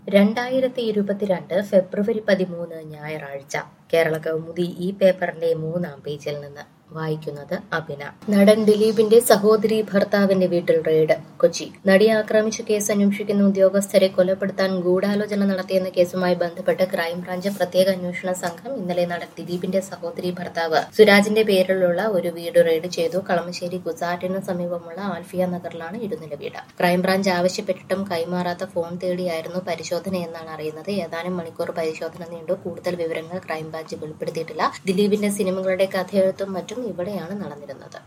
രണ്ടായിരത്തി ഇരുപത്തിരണ്ട് ഫെബ്രുവരി പതിമൂന്ന് ഞായറാഴ്ച കേരള കൗമുദി ഈ പേപ്പറിന്റെ മൂന്നാം പേജിൽ നിന്ന് വായിക്കുന്നത് അഭിന നടൻ ദിലീപിന്റെ സഹോദരി ഭർത്താവിന്റെ വീട്ടിൽ റെയ്ഡ് കൊച്ചി നടിയെ ആക്രമിച്ച കേസ് അന്വേഷിക്കുന്ന ഉദ്യോഗസ്ഥരെ കൊലപ്പെടുത്താൻ ഗൂഢാലോചന നടത്തിയെന്ന കേസുമായി ബന്ധപ്പെട്ട് ക്രൈംബ്രാഞ്ച് പ്രത്യേക അന്വേഷണ സംഘം ഇന്നലെ നടൻ ദിലീപിന്റെ സഹോദരി ഭർത്താവ് സുരാജിന്റെ പേരിലുള്ള ഒരു വീട് റെയ്ഡ് ചെയ്തു കളമശ്ശേരി ഗുസാട്ടിന് സമീപമുള്ള ആൽഫിയ നഗറിലാണ് ഇടുന്നില വീട് ക്രൈംബ്രാഞ്ച് ആവശ്യപ്പെട്ടിട്ടും കൈമാറാത്ത ഫോൺ തേടിയായിരുന്നു പരിശോധനയെന്നാണ് അറിയുന്നത് ഏതാനും മണിക്കൂർ പരിശോധന നീണ്ടു കൂടുതൽ വിവരങ്ങൾ ക്രൈംബ്രാഞ്ച് വെളിപ്പെടുത്തിയിട്ടില്ല ദിലീപിന്റെ സിനിമകളുടെ കഥയെഴുത്തും മറ്റും ഇവിടെയാണ് നടന്നിരുന്നത്